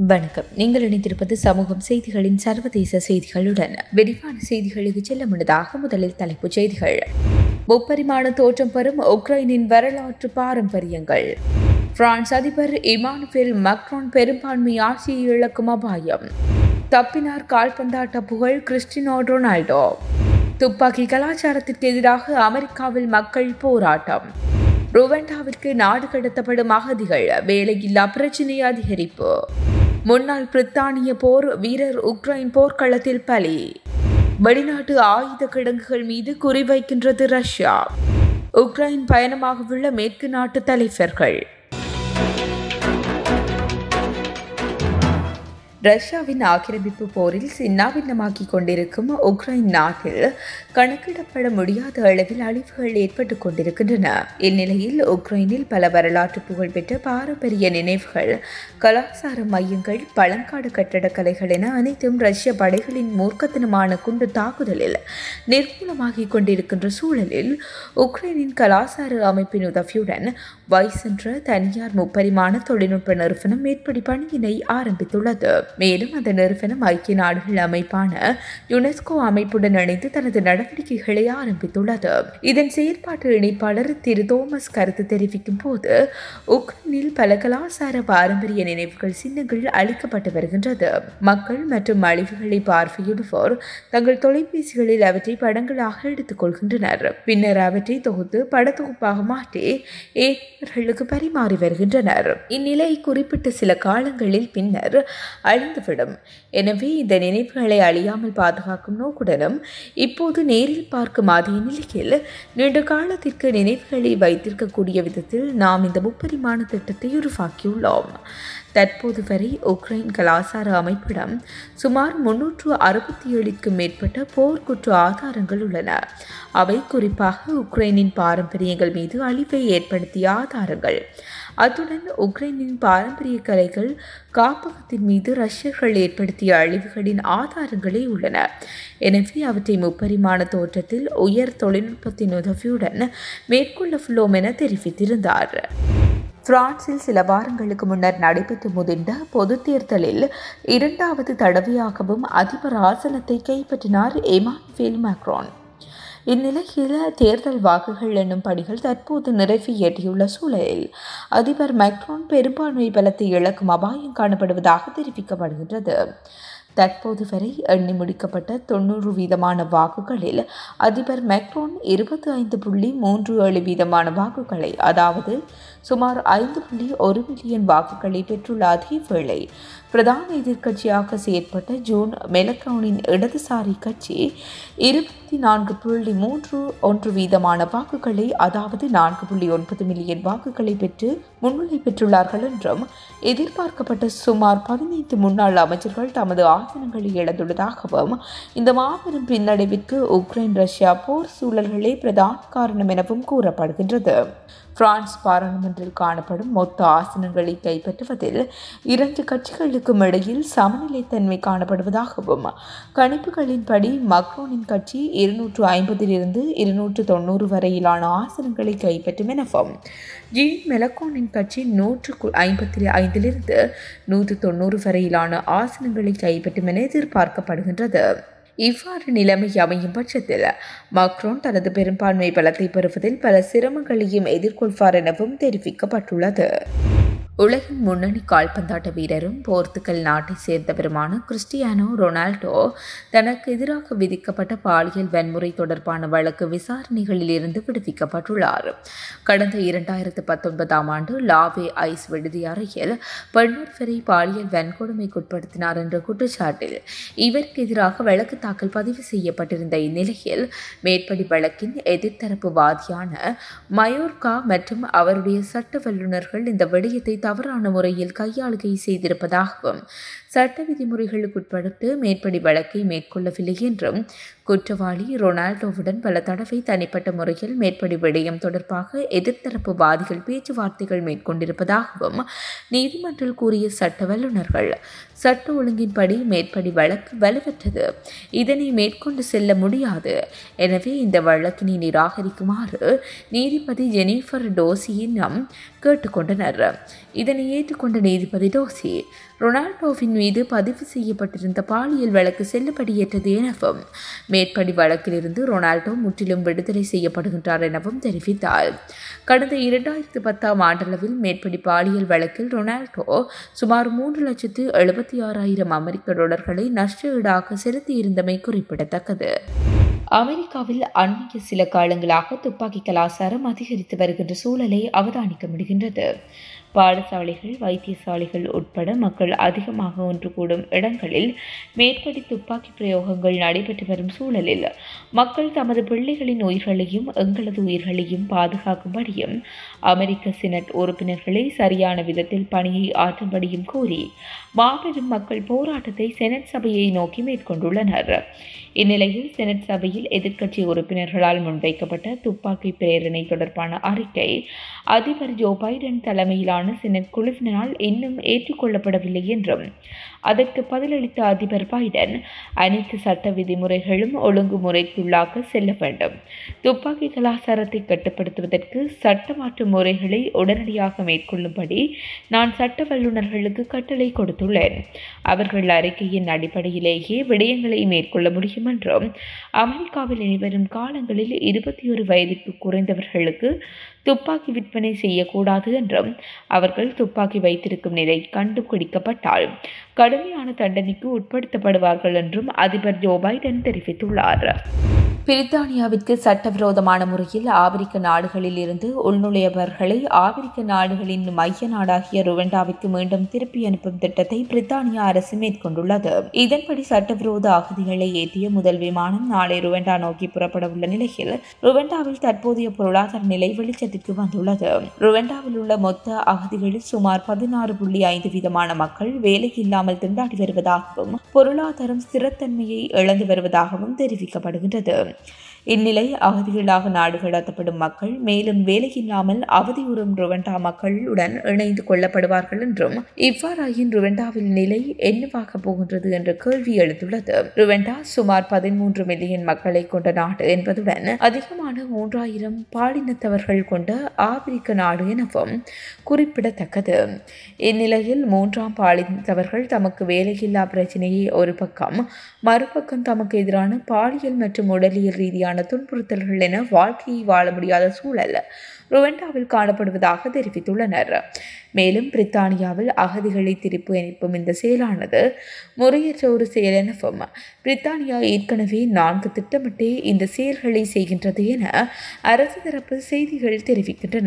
வணக்கம் நீங்கள் இணைந்திருப்பது சமூகம் செய்திகளின் சர்வதேச செய்திகளுடன் விரிவான செய்திகளுக்கு செல்ல முன்னதாக முதலில் தலைப்புச் செய்திகள் முப்பரிமாண தோற்றம் பெறும் உக்ரைனின் வரலாற்று பாரம்பரியங்கள் பிரான்ஸ் அதிபர் இமானுவேல் மக்ரான் பெரும்பான்மை ஆட்சியை இழக்கும் அபாயம் தப்பினார் கால்பந்தாட்ட புகழ் கிறிஸ்டினோ ரொனால்டோ துப்பாக்கி கலாச்சாரத்திற்கு எதிராக அமெரிக்காவில் மக்கள் போராட்டம் ருவண்டாவிற்கு நாடு கடத்தப்படும் அகதிகள் வேலையில்லா பிரச்சினை அதிகரிப்பு முன்னாள் பிரித்தானிய போர் வீரர் உக்ரைன் போர்க்களத்தில் பலி வெளிநாட்டு ஆயுத கிடங்குகள் மீது குறிவைக்கின்றது ரஷ்யா உக்ரைன் பயணமாகவுள்ள மேற்கு நாட்டு தலைவர்கள் ரஷ்யாவின் ஆக்கிரமிப்பு போரில் சின்னாபின்னமாக்கிக் கொண்டிருக்கும் உக்ரைன் நாட்டில் கணக்கிடப்பட முடியாத அளவில் அழிவுகள் ஏற்பட்டுக் கொண்டிருக்கின்றன இந்நிலையில் உக்ரைனில் பல வரலாற்று புகழ்பெற்ற பாரம்பரிய நினைவுகள் கலாச்சார மையங்கள் பழங்காடு கட்டடக்கலைகள் என அனைத்தும் ரஷ்ய படைகளின் மூர்க்கத்தனமான குண்டு தாக்குதலில் நிர்மூலமாகிக் கொண்டிருக்கின்ற சூழலில் உக்ரைனின் கலாச்சார அமைப்பின் உதவியுடன் வைஸ் என்ற தனியார் முப்பரிமாண தொழில்நுட்ப நிறுவனம் மேற்படி பணியினை ஆரம்பித்துள்ளது மேலும் அந்த நிறுவனம் ஐக்கிய நாடுகள் அமைப்பான யுனெஸ்கோ அமைப்புடன் இணைந்து தனது நடவடிக்கைகளை ஆரம்பித்துள்ளது இதன் செயற்பாட்டு இணைப்பாளர் திரு தோமஸ் கருத்து தெரிவிக்கும் போது உக்ரைனில் பல கலாச்சார பாரம்பரிய நினைவுகள் சின்னங்கள் அளிக்கப்பட்டு வருகின்றது மக்கள் மற்றும் அழிவுகளை பார்வையிடுவோர் தங்கள் தொலைபேசிகளில் அவற்றை படங்களாக எடுத்துக் கொள்கின்றனர் பின்னர் அவற்றை தொகுத்து படத்தொகுப்பாக மாற்றி ஏற்றர்களுக்கு பரிமாறி வருகின்றனர் இந்நிலை குறிப்பிட்ட சில காலங்களில் பின்னர் அழிந்துவிடும் எனவே இந்த நினைவுகளை அழியாமல் பாதுகாக்கும் நோக்குடனும் இப்போது நேரில் பார்க்கும் அதே நிலையில் நீண்ட காலத்திற்கு நினைவுகளை வைத்திருக்கக்கூடிய விதத்தில் நாம் இந்த முப்பரிமாண திட்டத்தை உருவாக்கியுள்ளோம் தற்போது வரை உக்ரைன் கலாச்சார அமைப்பிடம் சுமார் முன்னூற்று அறுபத்தி ஏழுக்கும் மேற்பட்ட போர்க்குற்ற ஆதாரங்கள் உள்ளன அவை குறிப்பாக உக்ரைனின் பாரம்பரியங்கள் மீது அழிவை ஏற்படுத்திய ஆதாரங்கள் அத்துடன் உக்ரைனின் பாரம்பரிய கலைகள் காப்பகத்தின் மீது ரஷ்யர்கள் ஏற்படுத்திய அழிவுகளின் ஆதாரங்களே உள்ளன எனவே அவற்றை முப்பரிமாண தோற்றத்தில் உயர் தொழில்நுட்பத்தின் உதவியுடன் மேற்கொள்ளவுள்ளோம் என தெரிவித்திருந்தார் பிரான்சில் சில வாரங்களுக்கு முன்னர் நடைபெற்று முதிர்ந்த பொது தேர்தலில் இரண்டாவது தடவையாகவும் அதிபர் ஆசனத்தை கைப்பற்றினார் எமானுவேல் மேக்ரான் இந்நிலையில் தேர்தல் வாக்குகள் எண்ணும் பணிகள் தற்போது நிறைவு எட்டியுள்ள சூழலில் அதிபர் மேக்ரான் பெரும்பான்மை பலத்தை இழக்கும் அபாயம் காணப்படுவதாக தெரிவிக்கப்படுகின்றது தற்போது வரை எண்ணி முடிக்கப்பட்ட தொன்னூறு வீதமான வாக்குகளில் அதிபர் மேக்ரோன் இருபத்தி ஐந்து புள்ளி மூன்று ஏழு வீதமான வாக்குகளை அதாவது சுமார் ஐந்து புள்ளி ஒரு மில்லியன் வாக்குகளை பெற்றுள்ள அதே வேளை பிரதான எதிர்க்கட்சியாக செயற்பட்ட ஜூன் மெலக்ரௌனின் இடதுசாரி கட்சி இருபத்தி நான்கு புள்ளி மூன்று ஒன்று வீதமான வாக்குகளை அதாவது நான்கு புள்ளி ஒன்பது மில்லியன் வாக்குகளை பெற்று முன்னிலை பெற்றுள்ளார்கள் என்றும் எதிர்பார்க்கப்பட்ட சுமார் பதினைந்து முன்னாள் அமைச்சர்கள் தமது ஆசனங்களை இழந்துள்ளதாகவும் இந்த மாபெரும் பின்னடைவிற்கு உக்ரைன் ரஷ்யா போர் சூழல்களே பிரதான காரணம் எனவும் கூறப்படுகின்றது பிரான்ஸ் பாராளுமன்றில் காணப்படும் மொத்த ஆசனங்களை கைப்பற்றுவதில் இரண்டு கட்சிகளுக்கும் இடையில் சமநிலைத்தன்மை காணப்படுவதாகவும் கணிப்புகளின்படி மக்ரோனின் கட்சி இருநூற்று ஐம்பதிலிருந்து இருநூற்று தொண்ணூறு வரையிலான ஆசனங்களை கைப்பற்றும் எனவும் ஜீன் மெலக்கோனின் கட்சி நூற்று ஐம்பத்தி ஐந்திலிருந்து நூற்று தொண்ணூறு வரையிலான ஆசனங்களை கைப்பற்றும் என எதிர்பார்க்கப்படுகின்றது இவ்வாறு நிலைமை அமையும் பட்சத்தில் மக்ரோன் தனது பெரும்பான்மை பலத்தை பெறுவதில் பல சிரமங்களையும் எதிர்கொள்வார் எனவும் தெரிவிக்கப்பட்டுள்ளது உலகின் முன்னணி கால்பந்தாட்ட வீரரும் போர்த்துகல் நாட்டை சேர்ந்தவருமான கிறிஸ்டியானோ ரொனால்டோ தனக்கு எதிராக விதிக்கப்பட்ட பாலியல் வன்முறை தொடர்பான வழக்கு விசாரணைகளில் இருந்து விடுவிக்கப்பட்டுள்ளார் கடந்த இரண்டாயிரத்து பத்தொன்பதாம் ஆண்டு லாவே ஐஸ் விடுதி அறையில் பெண்ணொருவரை பாலியல் வன்கொடுமைக்குட்படுத்தினார் என்ற குற்றச்சாட்டில் இவருக்கு எதிராக வழக்கு தாக்கல் பதிவு செய்யப்பட்டிருந்த இந்நிலையில் மேற்படி வழக்கின் எதிர்த்தரப்பு வாதியான மயோர்கா மற்றும் அவருடைய சட்ட வல்லுநர்கள் இந்த விடயத்தை தவறான முறையில் கையாளுகை செய்திருப்பதாகவும் சட்ட விதிமுறைகளுக்குட்பட்டு மேற்படி வழக்கை மேற்கொள்ளவில்லை என்றும் குற்றவாளி ரொனால்டோவுடன் பல தடவை தனிப்பட்ட முறையில் மேற்படி விடயம் தொடர்பாக எதிர்த்தரப்பு வாதிகள் பேச்சுவார்த்தைகள் மேற்கொண்டிருப்பதாகவும் நீதிமன்றில் கூறிய சட்ட வல்லுநர்கள் சட்ட ஒழுங்கின்படி மேற்படி வழக்கு வலுவற்றது இதனை மேற்கொண்டு செல்ல முடியாது எனவே இந்த வழக்கினை நிராகரிக்குமாறு நீதிபதி ஜெனிஃபர் டோசியினம் கேட்டுக்கொண்டனர் இதனை ஏற்றுக்கொண்ட நீதிபதி டோசி ரொனால்டோவின் மீது பதிவு செய்யப்பட்டிருந்த பாலியல் வழக்கு செல்லுபடியற்றது எனவும் மேற்படி வழக்கிலிருந்து ரொனால்டோ முற்றிலும் விடுதலை செய்யப்படுகின்றார் எனவும் தெரிவித்தார் கடந்த இரண்டாயிரத்து பத்தாம் ஆண்டளவில் மேற்படி பாலியல் வழக்கில் ரொனால்டோ சுமார் மூன்று லட்சத்து எழுபத்தி ஆறாயிரம் அமெரிக்க டாலர்களை நஷ்ட ஈடாக செலுத்தியிருந்தமை குறிப்பிடத்தக்கது அமெரிக்காவில் அண்மைய சில காலங்களாக துப்பாக்கி கலாச்சாரம் அதிகரித்து வருகின்ற சூழலை அவதானிக்க முடிகின்றது பாடசாலைகள் வைத்தியசாலைகள் உட்பட மக்கள் அதிகமாக ஒன்று கூடும் இடங்களில் மேற்படி துப்பாக்கி பிரயோகங்கள் நடைபெற்று வரும் சூழலில் மக்கள் தமது பிள்ளைகளின் உயிர்களையும் எங்களது உயிர்களையும் பாதுகாக்கும்படியும் அமெரிக்க சினட் உறுப்பினர்களை சரியான விதத்தில் பணியை ஆற்றும்படியும் கூறி மாபெரும் மக்கள் போராட்டத்தை செனட் சபையை நோக்கி மேற்கொண்டுள்ளனர் இந்நிலையில் செனட் சபையில் எதிர்க்கட்சி உறுப்பினர்களால் முன்வைக்கப்பட்ட துப்பாக்கி பிரேரணை தொடர்பான அறிக்கை அதிபர் ஜோ பைடன் தலைமையிலான செனட் குழுவினரால் இன்னும் ஏற்றுக்கொள்ளப்படவில்லை என்றும் அதற்கு பதிலளித்த அதிபர் பைடன் அனைத்து சட்ட விதிமுறைகளும் ஒழுங்குமுறைக்குள்ளாக செல்ல வேண்டும் துப்பாக்கி கலாச்சாரத்தை கட்டுப்படுத்துவதற்கு சட்ட மாற்று முறைகளை உடனடியாக மேற்கொள்ளும்படி நான் சட்ட வல்லுநர்களுக்கு கட்டளை கொடுத்துள்ளேன் அவர்கள் அறிக்கையின் அடிப்படையிலேயே விடயங்களை மேற்கொள்ள முடியும் என்றும் அமெரிக்காவில் இனிவரும் காலங்களில் இருபத்தி ஒரு வயதுக்கு குறைந்தவர்களுக்கு துப்பாக்கி விற்பனை செய்யக்கூடாது என்றும் அவர்கள் துப்பாக்கி வைத்திருக்கும் நிலை கண்டுபிடிக்கப்பட்டால் கடுமையான தண்டனைக்கு உட்படுத்தப்படுவார்கள் என்றும் அதிபர் ஜோ பைடன் தெரிவித்துள்ளார் பிரித்தானியாவிற்கு சட்டவிரோதமான முறையில் ஆப்பிரிக்க நாடுகளில் இருந்து உள்நுழையவர்களை ஆப்பிரிக்க நாடுகளின் மைய நாடாகிய ருவண்டாவிற்கு மீண்டும் திருப்பி அனுப்பும் திட்டத்தை பிரித்தானியா அரசு மேற்கொண்டுள்ளது இதன்படி சட்டவிரோத அகதிகளை ஏற்றிய முதல் விமானம் நாளை ருவண்டா நோக்கி புறப்பட உள்ள நிலையில் ருவண்டாவில் தற்போதைய பொருளாதார நிலை வெளிச்சத்திற்கு வந்துள்ளது ருவண்டாவில் உள்ள மொத்த அகதிகளில் சுமார் பதினாறு புள்ளி ஐந்து வீதமான மக்கள் வேலையில்லாமல் திண்டாடி வருவதாகவும் பொருளாதாரம் ஸ்திரத்தன்மையை இழந்து வருவதாகவும் தெரிவிக்கப்படுகின்றது இந்நிலை அகதிகளாக நாடு கடத்தப்படும் மக்கள் மேலும் வேலையில்லாமல் அவதியுறும் ருவண்டா மக்களுடன் இணைந்து கொள்ளப்படுவார்கள் என்றும் இவ்வாறாயின் ருவண்டாவில் நிலை என்னவாக போகின்றது என்ற கேள்வி எழுந்துள்ளது ருவண்டா சுமார் பதிமூன்று மில்லியன் மக்களை கொண்ட நாடு என்பதுடன் அதிகமான மூன்றாயிரம் பாலினத்தவர்கள் கொண்ட ஆப்பிரிக்க நாடு எனவும் குறிப்பிடத்தக்கது இந்நிலையில் மூன்றாம் பாலினத்தவர்கள் தமக்கு வேலையில்லா பிரச்சினையை ஒரு பக்கம் மறுபக்கம் தமக்கு எதிரான பாலியல் மற்றும் உடலியல் ரீதியான துன்புறுத்தல்கள் என வாழ்க்கையை வாழ முடியாத சூழல் ருவண்டாவில் காணப்படுவதாக தெரிவித்துள்ளனர் மேலும் பிரித்தானியாவில் அகதிகளை திருப்பி அனுப்பும் இந்த செயலானது முறையற்ற ஒரு செயல் எனவும் பிரித்தானியா ஏற்கனவே நான்கு திட்டமிட்டே இந்த செயல்களை செய்கின்றது என அரசு தரப்பு செய்திகள் தெரிவிக்கின்றன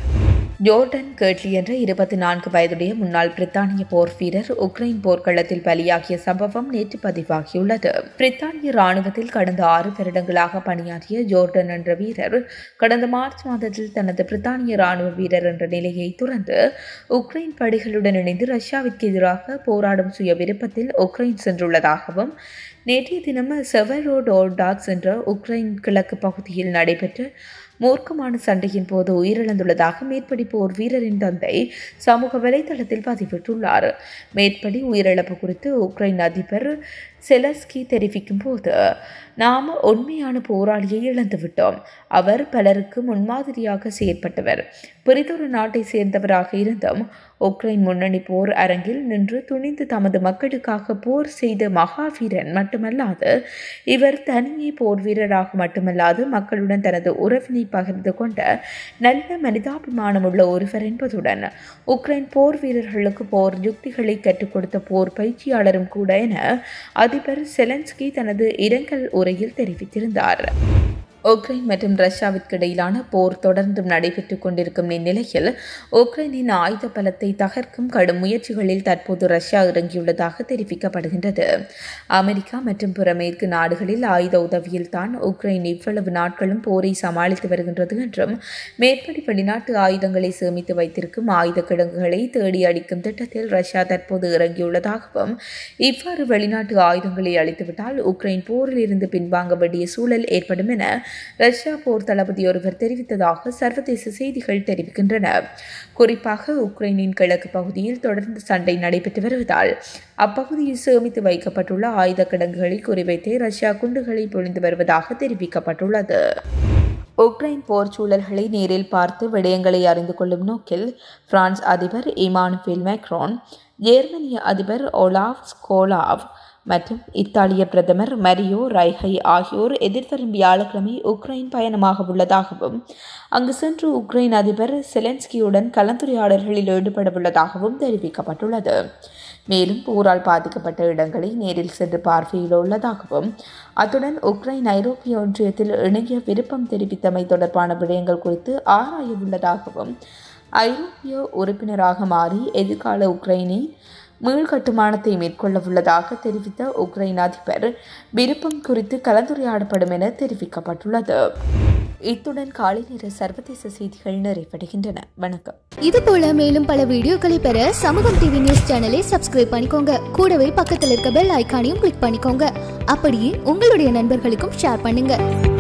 ஜோர்டன் கேட்லி என்ற இருபத்தி நான்கு வயதுடைய முன்னாள் பிரித்தானிய போர் வீரர் உக்ரைன் போர்க்களத்தில் பலியாகிய சம்பவம் நேற்று பதிவாகியுள்ளது பிரித்தானிய ராணுவத்தில் கடந்த ஆறு வருடங்களாக பணியாற்றிய ஜோர்டன் என்ற வீரர் கடந்த மார்ச் மாதத்தில் தனது பிரித்தானிய ராணுவ வீரர் என்ற நிலையை துறந்து உக்ரைன் படைகளுடன் இணைந்து ரஷ்யாவிற்கு எதிராக போராடும் சுய விருப்பத்தில் உக்ரைன் சென்றுள்ளதாகவும் நேற்றைய தினம் செவரோடோடாக்ஸ் என்ற உக்ரைன் கிழக்கு பகுதியில் நடைபெற்ற மூர்க்கமான சண்டையின் போது உயிரிழந்துள்ளதாக மேற்படி போர் வீரரின் தந்தை சமூக வலைதளத்தில் பதிவிட்டுள்ளார் மேற்படி உயிரிழப்பு குறித்து உக்ரைன் அதிபர் செலஸ்கி தெரிவிக்கும் போது நாம் உண்மையான போராளியை இழந்துவிட்டோம் அவர் பலருக்கு முன்மாதிரியாக செயற்பட்டவர் பிரிதொரு நாட்டை சேர்ந்தவராக இருந்தும் உக்ரைன் முன்னணி போர் அரங்கில் நின்று துணிந்து தமது மக்களுக்காக போர் செய்த மகாவீரன் மட்டுமல்லாது இவர் தனியே போர் வீரராக மட்டுமல்லாது மக்களுடன் தனது உறவினை பகிர்ந்து கொண்ட நல்ல மனிதாபிமானம் உள்ள ஒருவர் என்பதுடன் உக்ரைன் போர் வீரர்களுக்கு போர் யுக்திகளை கற்றுக் கொடுத்த போர் பயிற்சியாளரும் கூட என அதிபர் செலன்ஸ்கி தனது இரங்கல் உரையில் தெரிவித்திருந்தார் உக்ரைன் மற்றும் ரஷ்யாவிற்கு இடையிலான போர் தொடர்ந்தும் நடைபெற்றுக் கொண்டிருக்கும் இந்நிலையில் உக்ரைனின் ஆயுத பலத்தை தகர்க்கும் கடும் முயற்சிகளில் தற்போது ரஷ்யா இறங்கியுள்ளதாக தெரிவிக்கப்படுகின்றது அமெரிக்கா மற்றும் பிற மேற்கு நாடுகளில் ஆயுத உதவியில் தான் உக்ரைன் இவ்வளவு நாட்களும் போரை சமாளித்து வருகின்றது என்றும் மேற்படி வெளிநாட்டு ஆயுதங்களை சேமித்து வைத்திருக்கும் ஆயுத கிடங்குகளை தேடி அடிக்கும் திட்டத்தில் ரஷ்யா தற்போது இறங்கியுள்ளதாகவும் இவ்வாறு வெளிநாட்டு ஆயுதங்களை அளித்துவிட்டால் உக்ரைன் போரில் இருந்து பின்வாங்க வேண்டிய சூழல் ஏற்படும் என ரஷ்யா போர் தளபதி ஒருவர் தெரிவித்ததாக சர்வதேச செய்திகள் தெரிவிக்கின்றன குறிப்பாக உக்ரைனின் கிழக்கு பகுதியில் தொடர்ந்து சண்டை நடைபெற்று வருவதால் அப்பகுதியில் சேமித்து வைக்கப்பட்டுள்ள ஆயுத கிடங்குகளை குறிவைத்தே ரஷ்யா குண்டுகளை பொழிந்து வருவதாக தெரிவிக்கப்பட்டுள்ளது உக்ரைன் போர் சூழல்களை நேரில் பார்த்து விடயங்களை அறிந்து கொள்ளும் நோக்கில் பிரான்ஸ் அதிபர் இமானுவேல் மேக்ரோன் ஜெர்மனிய அதிபர் ஒலாவ் ஸ்கோலாவ் மற்றும் இத்தாலிய பிரதமர் மரியோ ரைஹை ஆகியோர் எதிர்வரும் வியாழக்கிழமை உக்ரைன் பயணமாக உள்ளதாகவும் அங்கு சென்று உக்ரைன் அதிபர் செலன்ஸ்கியுடன் கலந்துரையாடல்களில் ஈடுபட உள்ளதாகவும் தெரிவிக்கப்பட்டுள்ளது மேலும் போரால் பாதிக்கப்பட்ட இடங்களை நேரில் சென்று பார்வையிட உள்ளதாகவும் அத்துடன் உக்ரைன் ஐரோப்பிய ஒன்றியத்தில் இணைய விருப்பம் தெரிவித்தமை தொடர்பான விடயங்கள் குறித்து ஆராய உள்ளதாகவும் ஐரோப்பிய உறுப்பினராக மாறி எதிர்கால உக்ரைனின் மீள்கட்டுமானத்தை மேற்கொள்ள உள்ளதாக தெரிவித்த உக்ரைன் அதிபர் விருப்பம் குறித்து கலந்துரையாடப்படும் என தெரிவிக்கப்பட்டுள்ளது இத்துடன் காலை நேர சர்வதேச செய்திகள் நிறைவடைகின்றன வணக்கம் இது போல மேலும் பல வீடியோக்களை பெற சமூகம் டிவி நியூஸ் சேனலை சப்ஸ்கிரைப் பண்ணிக்கோங்க கூடவே பக்கத்தில் இருக்க பெல் ஐகானையும் கிளிக் பண்ணிக்கோங்க அப்படியே உங்களுடைய நண்பர்களுக்கும் ஷேர் பண்ணுங்க